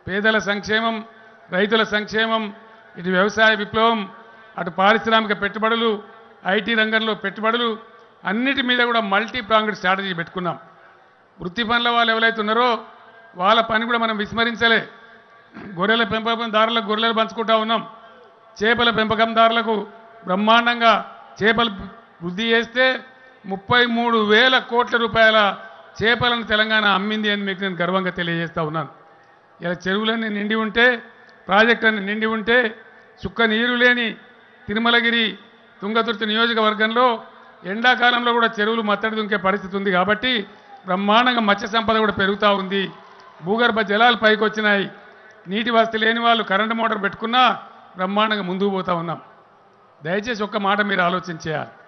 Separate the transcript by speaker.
Speaker 1: పేదల సంక్షేమం రైతుల సంక్షేమం ఇటు వ్యవసాయ విప్లవం అటు పారిశ్రామిక పెట్టుబడులు ఐటీ రంగంలో పెట్టుబడులు అన్నిటి మీద కూడా మల్టీ ప్రాంగ్డ్ స్ట్రాటజీ పెట్టుకున్నాం వృత్తి పనుల వాళ్ళు ఎవరైతే ఉన్నారో వాళ్ళ పని కూడా మనం విస్మరించలే గొర్రెల పెంపకందారులకు గొర్రెలు పంచుకుంటా ఉన్నాం చేపల పెంపకందారులకు బ్రహ్మాండంగా చేపలు వృద్ధి చేస్తే ముప్పై మూడు వేల కోట్ల రూపాయల చేపలను తెలంగాణ అమ్మింది అని మీకు నేను గర్వంగా తెలియజేస్తా ఉన్నాను ఇలా చెరువులన్నీ నిండి ఉంటే ప్రాజెక్టులన్నీ నిండి ఉంటే చుక్క నీరు లేని తిరుమలగిరి తుంగతుర్తి నియోజకవర్గంలో ఎండాకాలంలో కూడా చెరువులు మత్తడి దుంకే పరిస్థితి ఉంది కాబట్టి బ్రహ్మాండంగా మత్స్య సంపద కూడా పెరుగుతూ ఉంది భూగర్భ జలాలు పైకి వచ్చినాయి నీటి వసతి లేని వాళ్ళు కరెంటు మోటార్ పెట్టుకున్నా బ్రహ్మాండంగా ముందుకు పోతా ఉన్నాం దయచేసి ఒక్క మాట మీరు ఆలోచించేయాలి